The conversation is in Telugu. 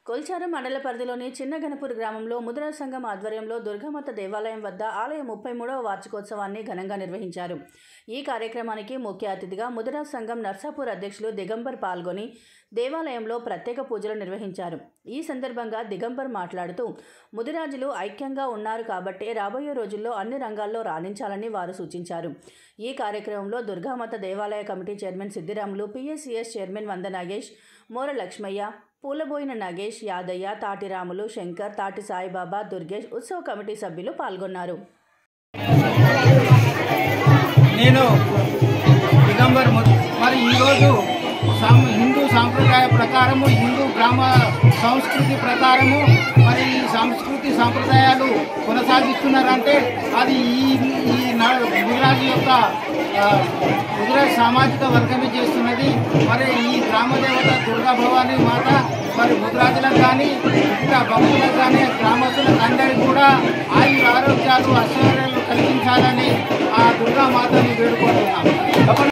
కొల్చారం మండల పరిధిలోని చిన్న గణపూర్ గ్రామంలో ముద్రా సంఘం ఆధ్వర్యంలో దుర్గామాత దేవాలయం వద్ద ఆలయ ముప్పై మూడవ వార్షికోత్సవాన్ని ఘనంగా నిర్వహించారు ఈ కార్యక్రమానికి ముఖ్య అతిథిగా ముద్రా సంఘం నర్సాపూర్ అధ్యక్షులు దిగంబర్ పాల్గొని దేవాలయంలో ప్రత్యేక పూజలు నిర్వహించారు ఈ సందర్భంగా దిగంబర్ మాట్లాడుతూ ముదిరాజులు ఐక్యంగా ఉన్నారు కాబట్టే రాబోయే రోజుల్లో అన్ని రంగాల్లో రాణించాలని వారు సూచించారు ఈ కార్యక్రమంలో దుర్గామాత దేవాలయ committee chairman Siddiramulu PSCS chairman Vanda Nagesh మోర Lakshmaiah పూలబోయిన Nagesh Yadaiah తాటిరాములు Shankar తాటి సాయిబాబా దుర్గేష్ ఉత్సవ కమిటీ సభ్యులు పాల్గొన్నారు నేను దిగంబర్ ము- మరి ఈరోజు సాం హిందూ సాంప్రదాయ ప్రకారము హిందూ గ్రామ సంస్కృతి ప్రకారము మరి ఈ సంస్కృతి సాంప్రదాయాలు కొనసాగిస్తున్నారంటే అది ఈ ఈ నా- గుజరాత్ యొక్క ఆ, గుజరాత్ సామాజిక వర్గమే చేస్తున్నది మరి ఈ గ్రామ దేవత దుర్గా భవానీ మాత మరి ముద్రాజులకు కానీ ఇంకా భక్తులకు కానీ గ్రామస్తులకు అందరికీ కూడా ఆయుర ఆరోగ్యాలు అష్ట